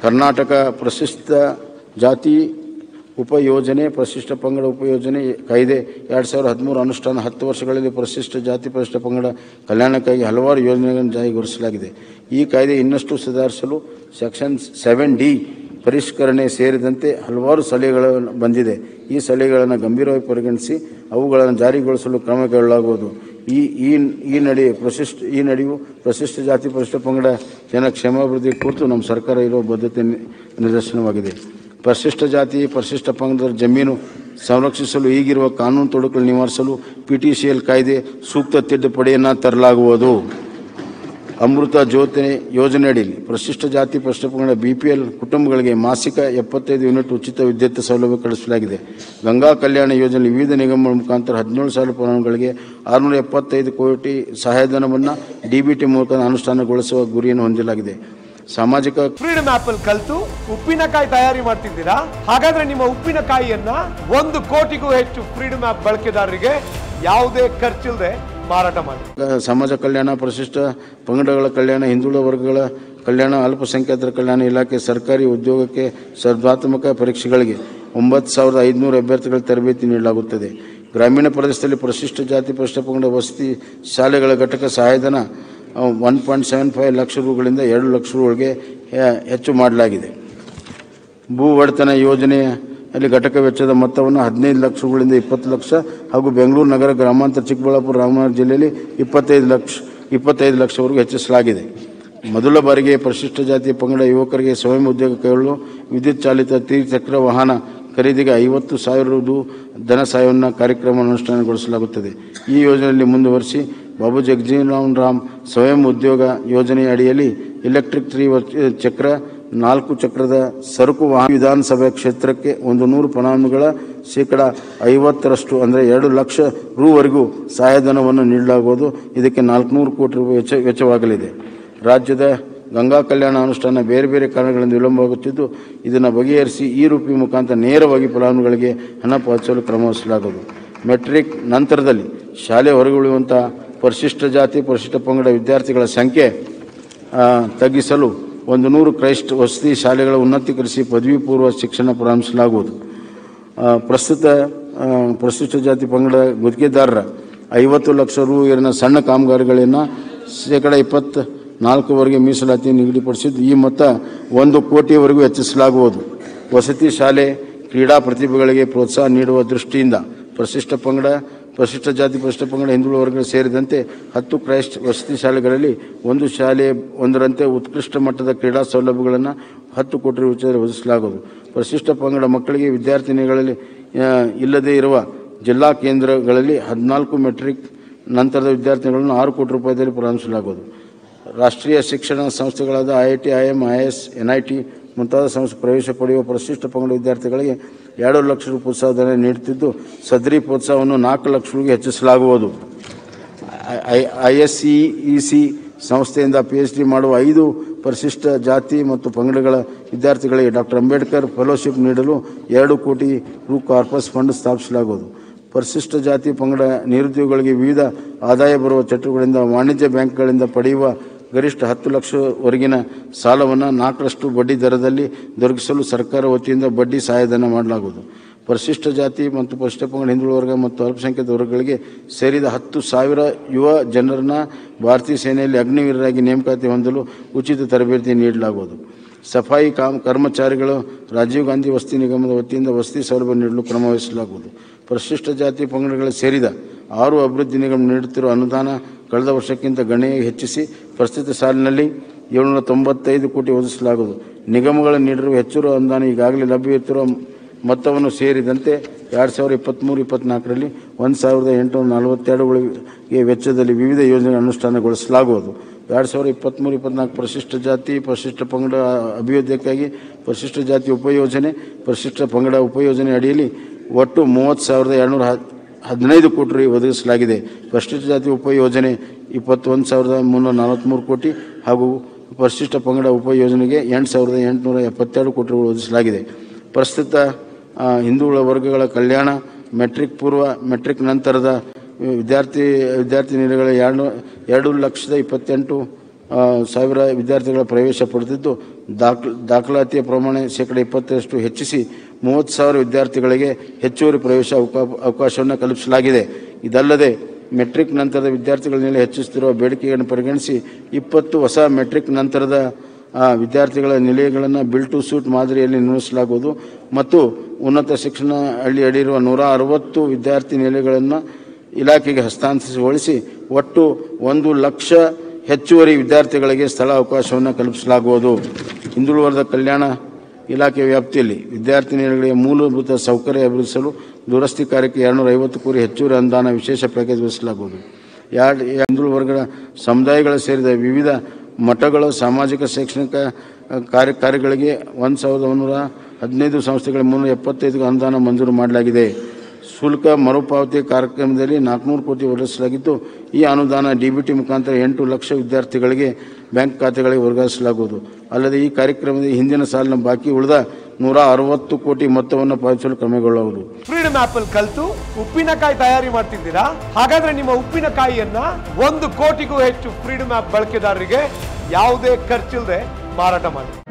ಕರ್ನಾಟಕ ಪ್ರಶಸ್ತ ಜಾತಿ ಉಪಯೋಜನೆ ಪರಿಶಿಷ್ಟ ಪಂಗಡ ಉಪಯೋಜನೆ ಕಾಯ್ದೆ ಎರಡು ಸಾವಿರದ ಹದಿಮೂರು ಅನುಷ್ಠಾನ ಹತ್ತು ವರ್ಷಗಳಲ್ಲಿ ಪರಿಶಿಷ್ಟ ಜಾತಿ ಪರಿಶಿಷ್ಟ ಪಂಗಡ ಕಲ್ಯಾಣಕ್ಕಾಗಿ ಹಲವಾರು ಯೋಜನೆಗಳನ್ನು ಜಾರಿಗೊಳಿಸಲಾಗಿದೆ ಈ ಕಾಯ್ದೆ ಇನ್ನಷ್ಟು ಸುಧಾರಿಸಲು ಸೆಕ್ಷನ್ ಸೆವೆನ್ ಡಿ ಪರಿಷ್ಕರಣೆ ಸೇರಿದಂತೆ ಹಲವಾರು ಸಲಹೆಗಳು ಬಂದಿದೆ ಈ ಸಲಹೆಗಳನ್ನು ಗಂಭೀರವಾಗಿ ಪರಿಗಣಿಸಿ ಅವುಗಳನ್ನು ಜಾರಿಗೊಳಿಸಲು ಕ್ರಮ ಕೈಗೊಳ್ಳಲಾಗುವುದು ಈ ಈ ಈ ನಡೆ ಪ್ರಶಿಷ್ಟ ಈ ನಡೆಯು ಪ್ರಶಿಷ್ಟ ಜಾತಿ ಪರಿಶಿಷ್ಟ ಪಂಗಡ ಜನ ಕ್ಷೇಮಾಭಿವೃದ್ಧಿ ಕುರಿತು ನಮ್ಮ ಸರ್ಕಾರ ಇರುವ ಬದ್ಧತೆ ನಿ- ನಿದರ್ಶನವಾಗಿದೆ ಪರಿಶಿಷ್ಟ ಜಾತಿ ಪರಿಶಿಷ್ಟ ಪಂಗಡದ ಜಮೀನು ಸಂರಕ್ಷಿಸಲು ಈಗಿರುವ ಕಾನೂನು ತೊಡಕುಗಳು ನಿವಾರಿಸಲು ಪಿ ಟಿ ಸಿ ಎಲ್ ಕಾಯ್ದೆ ಸೂಕ್ತ ತಿದ್ದುಪಡಿಯನ್ನು ತರಲಾಗುವುದು ಅಮೃತ ಜ್ಯೋತಿ ಯೋಜನೆ ಅಡಿಯಲ್ಲಿ ಪರಿಶಿಷ್ಟ ಜಾತಿ ಪರಿಶಿಷ್ಟ ಪಂಗಡ ಬಿ ಪಿ ಎಲ್ ಕುಟುಂಬಗಳಿಗೆ ಮಾಸಿಕ ಎಪ್ಪತ್ತೈದು ಯೂನಿಟ್ ಉಚಿತ ವಿದ್ಯುತ್ ಸೌಲಭ್ಯ ಕಳಿಸಲಾಗಿದೆ ಗಂಗಾ ಕಲ್ಯಾಣ ಯೋಜನೆ ವಿವಿಧ ನಿಗಮಗಳ ಮುಖಾಂತರ ಹದಿನೇಳು ಸಾವಿರ ಫಲಾನುಭವಿಗಳಿಗೆ ಆರುನೂರ ಎಪ್ಪತ್ತೈದು ಕೋಟಿ ಸಹಾಯಧನವನ್ನು ಡಿ ಬಿ ಟಿ ಮೂಲಕ ಅನುಷ್ಠಾನಗೊಳಿಸುವ ಗುರಿಯನ್ನು ಹೊಂದಲಾಗಿದೆ ಸಾಮಾಜಿಕ ಫ್ರೀಡಮ್ ಆಪ್ ಅಲ್ಲಿ ಕಲ್ತು ಉಪ್ಪಿನಕಾಯಿ ತಯಾರಿ ಮಾಡ್ತಿದ್ದೀರಾ ಹಾಗಾದ್ರೆ ನಿಮ್ಮ ಉಪ್ಪಿನಕಾಯಿಯನ್ನ ಒಂದು ಕೋಟಿಗೂ ಹೆಚ್ಚು ಫ್ರೀಡಮ್ ಆಪ್ ಬಳಕೆದಾರರಿಗೆ ಯಾವುದೇ ಖರ್ಚಿಲ್ಲದೆ ಮಾರಾಟ ಮಾಡಿ ಸಮಾಜ ಕಲ್ಯಾಣ ಪರಿಶಿಷ್ಟ ಪಂಗಡಗಳ ಕಲ್ಯಾಣ ಹಿಂದುಳಿದ ವರ್ಗಗಳ ಕಲ್ಯಾಣ ಅಲ್ಪಸಂಖ್ಯಾತರ ಕಲ್ಯಾಣ ಇಲಾಖೆ ಸರ್ಕಾರಿ ಉದ್ಯೋಗಕ್ಕೆ ಸ್ಪರ್ಧಾತ್ಮಕ ಪರೀಕ್ಷೆಗಳಿಗೆ ಒಂಬತ್ತು ಸಾವಿರದ ಐದುನೂರು ಅಭ್ಯರ್ಥಿಗಳ ತರಬೇತಿ ನೀಡಲಾಗುತ್ತದೆ ಗ್ರಾಮೀಣ ಪ್ರದೇಶದಲ್ಲಿ ಪರಿಶಿಷ್ಟ ಜಾತಿ ಪರಿಶಿಷ್ಟ ಪಂಗಡ ವಸತಿ ಶಾಲೆಗಳ ಘಟಕ ಸಹಾಯಧನ one point seven five lakh ರೂಗಳಿಂದ ಎರಡು ಲಕ್ಷ ರೂಗಳಿಗೆ ಹೆ- ಹೆಚ್ಚು ಮಾಡಲಾಗಿದೆ ಭೂ ಒಡೆತನ ಯೋಜನೆಯಲ್ಲಿ ಘಟಕ ವೆಚ್ಚದ ಮೊತ್ತವನ್ನು ಹದಿನೈದು ಲಕ್ಷಗಳಿಂದ ಇಪ್ಪತ್ತು ಲಕ್ಷ ಹಾಗೂ ಬೆಂಗಳೂರು ನಗರ ಗ್ರಾಮಾಂತರ ಚಿಕ್ಕಬಳ್ಳಾಪುರ ರಾಮನಗರ ಜಿಲ್ಲೆಯಲ್ಲಿ ಇಪ್ಪತ್ತೈದು ಲಕ್ಷ ಇಪ್ಪತ್ತೈದು ಲಕ್ಷವರೆಗೂ ಹೆಚ್ಚಿಸಲಾಗಿದೆ ಮೊದಲ ಬಾರಿಗೆ ಪರಿಶಿಷ್ಟ ಜಾತಿ ಪಂಗಡ ಯುವಕರಿಗೆ ಸ್ವಯಂ ಉದ್ಯೋಗ ಕೈಗೊಳ್ಳಲು ವಿದ್ಯುತ್ ಚಾಲಿತ ತ್ರಿಚಕ್ರ ವಾಹನ ಖರೀದಿಗೆ ಐವತ್ತು ಸಾವಿರ ರು ಧನ ಸಹಾಯವನ್ನು ಕಾರ್ಯಕ್ರಮ ಅನುಷ್ಠಾನಗೊಳಿಸಲಾಗುತ್ತದೆ ಈ ಯೋಜನೆಯಲ್ಲಿ ಮುಂದುವರಿಸಿ ಬಾಬು ಜಗಜೀವನ್ ರಾಮ್ ಸ್ವಯಂ ಉದ್ಯೋಗ ಯೋಜನೆಯ ಅಡಿಯಲ್ಲಿ ಎಲೆಕ್ಟ್ರಿಕ್ ತ್ರಿ ಚಕ್ರ ನಾಲ್ಕು ಚಕ್ರದ ಸರಕು ವಾಹನ ವಿಧಾನಸಭೆ ಕ್ಷೇತ್ರಕ್ಕೆ ಒಂದು ನೂರು ಫಲಾನುಭವಿಗಳ ಶೇಕಡ ಐವತ್ತರಷ್ಟು ಅಂದರೆ ಎರಡು ಲಕ್ಷ ರೂವರೆಗೂ ಸಹಾಯಧನವನ್ನು ನೀಡಲಾಗುವುದು ಇದಕ್ಕೆ ನಾಲ್ಕುನೂರು ಕೋಟಿ ರೂಪಾಯಿ ವೆಚ್ಚ ವೆಚ್ಚವಾಗಲಿದೆ ರಾಜ್ಯದ ಗಂಗಾ ಕಲ್ಯಾಣ ಅನುಷ್ಠಾನ ಬೇರೆ ಬೇರೆ ಕಾರಣಗಳಿಂದ ವಿಳಂಬವಾಗುತ್ತಿದ್ದು ಇದನ್ನು ಬಗೆಹರಿಸಿ ಈ ರೂಪಿ ಮುಖಾಂತರ ನೇರವಾಗಿ ಫಲಾನುಭವಿಗಳಿಗೆ ಹಣ ಪಾವತಿಸಲು ಕ್ರಮ ವಹಿಸಲಾಗುವುದು ಮೆಟ್ರಿಕ್ ನಂತರದಲ್ಲಿ ಶಾಲೆ ಹೊರಗುಳಿಯುವಂಥ ಪರಿಶಿಷ್ಟ ಜಾತಿ ಪರಿಶಿಷ್ಟ ಪಂಗಡ ವಿದ್ಯಾರ್ಥಿಗಳ ಸಂಖ್ಯೆ ಆ, ತಗ್ಗಿಸಲು ಒಂದು ನೂರು ಕ್ರೈಸ್ಟ್ ವಸತಿ ಶಾಲೆಗಳ ಉನ್ನತೀಕರಿಸಿ ಪದವಿ ಪೂರ್ವ ಶಿಕ್ಷಣ ಪ್ರಾರಂಭಿಸಲಾಗುವುದು ಆ, ಪ್ರಸ್ತುತ ಆ, ಪರಿಶಿಷ್ಟ ಜಾತಿ ಪಂಗಡ ಗುತ್ತಿಗೆದಾರರ ಐವತ್ತು ಲಕ್ಷ ರು ಏರಿನ ಸಣ್ಣ ಕಾಮಗಾರಿಗಳನ್ನು ಶೇಕಡ ಇಪ್ಪತ್ತ ನಾಲ್ಕುವರೆಗೆ ಮೀಸಲಾತಿ ನಿಗದಿಪಡಿಸಿದ್ದು ಈ ಮೊತ್ತ ಒಂದು ಕೋಟಿಯವರೆಗೂ ಹೆಚ್ಚಿಸಲಾಗುವುದು ವಸತಿ ಶಾಲೆ ಕ್ರೀಡಾ ಪ್ರತಿಭೆಗಳಿಗೆ ಪ್ರೋತ್ಸಾಹ ನೀಡುವ ದೃಷ್ಟಿಯಿಂದ ಪರಿಶಿಷ್ಟ ಪಂಗಡ ಪರಿಶಿಷ್ಟ ಜಾತಿ ಪರಿಶಿಷ್ಟ ಪಂಗಡ ಹಿಂದುಳಿದ ವರ್ಗ ಸೇರಿದಂತೆ ಹತ್ತು ಕ್ರೈಸ್ಟ್ ವಸತಿ ಶಾಲೆಗಳಲ್ಲಿ ಒಂದು ಶಾಲೆ ಒಂದರಂತೆ ಉತ್ಕೃಷ್ಟ ಮಟ್ಟದ ಕ್ರೀಡಾ ಸೌಲಭ್ಯಗಳನ್ನು ಹತ್ತು ಕೋಟಿ ವೆಚ್ಚದಲ್ಲಿ ಒದಗಿಸಲಾಗುವುದು ಪರಿಶಿಷ್ಟ ಪಂಗಡ ಮಕ್ಕಳಿಗೆ ವಿದ್ಯಾರ್ಥಿನಿಗಳಲ್ಲಿ ಆ, ಇಲ್ಲದೇ ಇರುವ ಜಿಲ್ಲಾ ಕೇಂದ್ರಗಳಲ್ಲಿ ಹದಿನಾಲ್ಕು ಮೆಟ್ರಿಕ್ ನಂತರದ ವಿದ್ಯಾರ್ಥಿಗಳನ್ನು ಆರು ಕೋಟಿ ರೂಪಾಯಿದಲ್ಲಿ ಪ್ರಾರಂಭಿಸಲಾಗುವುದು ರಾಷ್ಟ್ರೀಯ ಶಿಕ್ಷಣ ಸಂಸ್ಥೆಗಳಾದ I I T I M I S N I T ಮುಂತಾದ ಸಂಸ್ಥೆ ಪ್ರವೇಶ ಪಡೆಯುವ ಪರಿಶಿಷ್ಟ ಪಂಗಡ ವಿದ್ಯಾರ್ಥಿಗಳಿಗೆ ಎರಡು ಲಕ್ಷ ರು ಪ್ರೋತ್ಸಾಹಧನ ನೀಡುತ್ತಿದ್ದು ಸದರಿ ಪ್ರೋತ್ಸಾಹವನ್ನು ನಾಲ್ಕು ಲಕ್ಷ ರುಗೆ ಹೆಚ್ಚಿಸಲಾಗುವುದು I S C E C ಸಂಸ್ಥೆಯಿಂದ ಪಿ ಎಚ್ ಡಿ ಮಾಡುವ ಐದು ಪರಿಶಿಷ್ಟ ಜಾತಿ ಮತ್ತು ಪಂಗಡಗಳ ವಿದ್ಯಾರ್ಥಿಗಳಿಗೆ ಡಾಕ್ಟರ್ ಅಂಬೇಡ್ಕರ್ ಫೆಲೋಶಿಪ್ ನೀಡಲು ಎರಡು ಕೋಟಿ ರು ಕಾರ್ಪಸ್ ಫಂಡ್ ಸ್ಥಾಪಿಸಲಾಗುವುದು ಪರಿಶಿಷ್ಟ ಜಾತಿ ಪಂಗಡ ನಿರುದ್ಯೋಗಿಗಳಿಗೆ ವಿವಿಧ ಆದಾಯ ಬರುವ ಚಟುವಟಿಕೆಗಳಿಂದ ವಾಣಿಜ್ಯ ಬ್ಯಾಂಕ್ಗಳಿಂದ ಪಡೆಯುವ ಗರಿಷ್ಠ ಹತ್ತು ಲಕ್ಷವರೆಗಿನ ಸಾಲವನ್ನು ನಾಲ್ಕರಷ್ಟು ಬಡ್ಡಿ ದರದಲ್ಲಿ ದೊರಕಿಸಲು ಸರ್ಕಾರ ವತಿಯಿಂದ ಬಡ್ಡಿ ಸಹಾಯಧನ ಮಾಡಲಾಗುವುದು ಪರಿಶಿಷ್ಟ ಜಾತಿ ಮತ್ತು ಪರಿಶಿಷ್ಟ ಪಂಗಡ ಹಿಂದುಳಿದ ವರ್ಗ ಮತ್ತು ಅಲ್ಪಸಂಖ್ಯಾತ ವರ್ಗಗಳಿಗೆ ಸೇರಿದ ಹತ್ತು ಸಾವಿರ ಯುವ ಜನರನ್ನ ಭಾರತೀಯ ಸೇನೆಯಲ್ಲಿ ಅಗ್ನಿವೀರರಾಗಿ ನೇಮಕಾತಿ ಹೊಂದಲು ಉಚಿತ ತರಬೇತಿ ನೀಡಲಾಗುವುದು ಸಫಾಯಿ ಕಾಮ್ ಕರ್ಮಚಾರಿಗಳು ರಾಜೀವ್ ಗಾಂಧಿ ವಸತಿ ನಿಗಮದ ವತಿಯಿಂದ ವಸತಿ ಸೌಲಭ್ಯ ನೀಡಲು ಕ್ರಮ ವಹಿಸಲಾಗುವುದು ಪರಿಶಿಷ್ಟ ಜಾತಿ ಪಂಗಡಗಳು ಸೇರಿದ ಆರು ಅಭಿವೃದ್ಧಿ ನಿಗಮ ನೀಡುತ್ತಿರುವ ಅನುದಾನ ಕಳೆದ ವರ್ಷಕ್ಕಿಂತ ಗಣನೀಯವಾಗಿ ಹೆಚ್ಚಿಸಿ ಪ್ರಸ್ತುತ ಸಾಲಿನಲ್ಲಿ ಏಳ್ನೂರ ತೊಂಬತ್ತೈದು ಕೋಟಿ ಒದಗಿಸಲಾಗುವುದು ನಿಗಮಗಳು ನೀಡಿರುವ ಹೆಚ್ಚುವರಿ ಅನುದಾನ ಈಗಾಗಲೇ ಲಭ್ಯವಿರುವ ಮೊತ್ತವನ್ನು ಸೇರಿದಂತೆ ಎರಡು ಸಾವಿರದ ಇಪ್ಪತ್ತ್ಮೂರು ಇಪ್ಪತ್ತ್ನಾಲ್ಕರಲ್ಲಿ ಒಂದು ಸಾವಿರದ ಎಂಟುನೂರ ನಲವತ್ತೆರಡುಗಳಿಗೆ ವೆಚ್ಚದಲ್ಲಿ ವಿವಿಧ ಯೋಜನೆಗಳನ್ನು ಅನುಷ್ಠಾನಗೊಳಿಸಲಾಗುವುದು ಎರಡು ಸಾವಿರದ ಇಪ್ಪತ್ತ್ಮೂರು ಇಪ್ಪತ್ತ್ನಾಲ್ಕು ಪರಿಶಿಷ್ಟ ಜಾತಿ ಪರಿಶಿಷ್ಟ ಪಂಗಡ ಅಭಿವೃದ್ಧಿಗಾಗಿ ಪರಿಶಿಷ್ಟ ಜಾತಿ ಉಪಯೋಜನೆ ಪರಿಶಿಷ್ಟ ಪಂಗಡ ಉಪಯೋಜನೆ ಅಡಿಯಲ್ಲಿ ಒಟ್ಟು ಮೂವತ್ತು ಸಾವಿರದ ಎರಡುನೂರ ಹದಿನೈದು ಕೋಟಿ ರು ಒದಗಿಸಲಾಗಿದೆ ಪರಿಶಿಷ್ಟ ಜಾತಿ ಉಪಯೋಜನೆ ಇಪ್ಪತ್ತೊಂದು ಸಾವಿರದ ಮುನ್ನೂರ ನಲವತ್ತ್ಮೂರು ಕೋಟಿ ಹಾಗೂ ಪರಿಶಿಷ್ಟ ಪಂಗಡ ಉಪಯೋಜನೆಗೆ ಎಂಟು ಸಾವಿರದ ಎಂಟುನೂರ ಎಪ್ಪತ್ತೆರಡು ಕೋಟಿ ರು ಒದಗಿಸಲಾಗಿದೆ ಪ್ರಸ್ತುತ ಆ, ಹಿಂದುಳಿದ ವರ್ಗಗಳ ಕಲ್ಯಾಣ ಮೆಟ್ರಿಕ್ ಪೂರ್ವ ಮೆಟ್ರಿಕ್ ನಂತರದ ವಿದ್ಯಾರ್ಥಿ ವಿದ್ಯಾರ್ಥಿನಿಯರುಗಳ ಎರಡು ಎರಡು ಲಕ್ಷದ ಇಪ್ಪತ್ತೆಂಟು ಆ, ಸಾವಿರ ವಿದ್ಯಾರ್ಥಿಗಳ ಪ್ರವೇಶ ಪಡೆದಿದ್ದು ದಾಖ ದಾಖಲಾತಿಯ ಪ್ರಮಾಣ ಶೇಕಡ ಇಪ್ಪತ್ತರಷ್ಟು ಹೆಚ್ಚಿಸಿ ಮೂವತ್ತು ಸಾವಿರ ವಿದ್ಯಾರ್ಥಿಗಳಿಗೆ ಹೆಚ್ಚುವರಿ ಪ್ರವೇಶ ಅವಕಾ ಅವಕಾಶವನ್ನು ಕಲ್ಪಿಸಲಾಗಿದೆ ಇದಲ್ಲದೆ ಮೆಟ್ರಿಕ್ ನಂತರದ ವಿದ್ಯಾರ್ಥಿಗಳ ಮೇಲೆ ಹೆಚ್ಚಿಸುತ್ತಿರುವ ಬೇಡಿಕೆಯನ್ನು ಪರಿಗಣಿಸಿ ಇಪ್ಪತ್ತು ಹೊಸ ಮೆಟ್ರಿಕ್ ನಂತರದ ಆ, ವಿದ್ಯಾರ್ಥಿಗಳ ನಿಲಯಗಳನ್ನು ಬಿಲ್ ಟು ಸೂಟ್ ಮಾದರಿಯಲ್ಲಿ ನಿರ್ಮಿಸಲಾಗುವುದು ಮತ್ತು ಉನ್ನತ ಶಿಕ್ಷಣ ಹಳ್ಳಿ ಅಡಿಯಿರುವ ನೂರ ಅರವತ್ತು ವಿದ್ಯಾರ್ಥಿ ನಿಲಯಗಳನ್ನು ಇಲಾಖೆಗೆ ಹಸ್ತಾಂತರಿಸಿಗೊಳಿಸಿ ಒಟ್ಟು ಒಂದು ಲಕ್ಷ ಹೆಚ್ಚುವರಿ ವಿದ್ಯಾರ್ಥಿಗಳಿಗೆ ಸ್ಥಳ ಅವಕಾಶವನ್ನು ಕಲ್ಪಿಸಲಾಗುವುದು ಹಿಂದುಳಿದ ಕಲ್ಯಾಣ ಇಲಾಖೆ ವ್ಯಾಪ್ತಿಯಲ್ಲಿ ವಿದ್ಯಾರ್ಥಿ ನಿಲಯಗಳಿಗೆ ಮೂಲಭೂತ ಸೌಕರ್ಯ ಅಭಿವೃದ್ಧಿಸಲು ದುರಸ್ತಿ ಕಾರ್ಯಕ್ಕೆ ಎರಡುನೂರ ಐವತ್ತು ಕೋಟಿ ಹೆಚ್ಚುವರಿ ಅನುದಾನ ವಿಶೇಷ ಪ್ಯಾಕೇಜ್ ಘೋಷಿಸಲಾಗುವುದು ಎರಡು ಹಿಂದುಳಿದ ವರ್ಗದ ಸಮುದಾಯಗಳ ಸೇರಿದ ವಿವಿಧ ಮಠಗಳ ಸಾಮಾಜಿಕ ಶೈಕ್ಷಣಿಕ ಅ, ಕಾರ್ಯ ಕಾರ್ಯಗಳಿಗೆ ಒಂದು ಸಾವಿರದ ಒಂದೂರ ಹದಿನೈದು ಸಂಸ್ಥೆಗಳ ಮುನ್ನೂರ ಎಪ್ಪತ್ತೈದು ಅನುದಾನ ಮಂಜೂರು ಮಾಡಲಾಗಿದೆ ಶುಲ್ಕ ಮರುಪಾವತಿ ಕಾರ್ಯಕ್ರಮದಲ್ಲಿ ನಾಲ್ಕುನೂರು ಕೋಟಿ ಒದಗಿಸಲಾಗಿದ್ದು ಈ ಅನುದಾನ ಡಿಬಿಟಿ ಮುಖಾಂತರ ಎಂಟು ಲಕ್ಷ ವಿದ್ಯಾರ್ಥಿಗಳಿಗೆ ಬ್ಯಾಂಕ್ ಖಾತೆಗಳಿಗೆ ವರ್ಗಾಯಿಸಲಾಗುವುದು ಅಲ್ಲದೆ ಈ ಕಾರ್ಯಕ್ರಮದಲ್ಲಿ ಹಿಂದಿನ ಸಾಲಿನ ಬಾಕಿ ಉಳಿದ ನೂರ ಅರವತ್ತು ಕೋಟಿ ಮೊತ್ತವನ್ನು ಪಾವತಿಸಲು ಕ್ರಮಗೊಳ್ಳುವುದು ಫ್ರೀಡಮ್ ಆಪ್ ಅಲ್ಲಿ ಕಲ್ತು ಉಪ್ಪಿನಕಾಯಿ ತಯಾರಿ ಮಾಡ್ತಿದ್ದೀರಾ ಹಾಗಾದ್ರೆ ನಿಮ್ಮ ಉಪ್ಪಿನಕಾಯಿಯನ್ನ ಒಂದು ಕೋಟಿಗೂ ಹೆಚ್ಚು ಫ್ರೀಡಮ್ ಆಪ್ ಬಳಕೆದಾರರಿಗೆ ಯಾವುದೇ ಖರ್ಚಿಲ್ಲದೆ ಮಾರಾಟ ಮಾಡಿ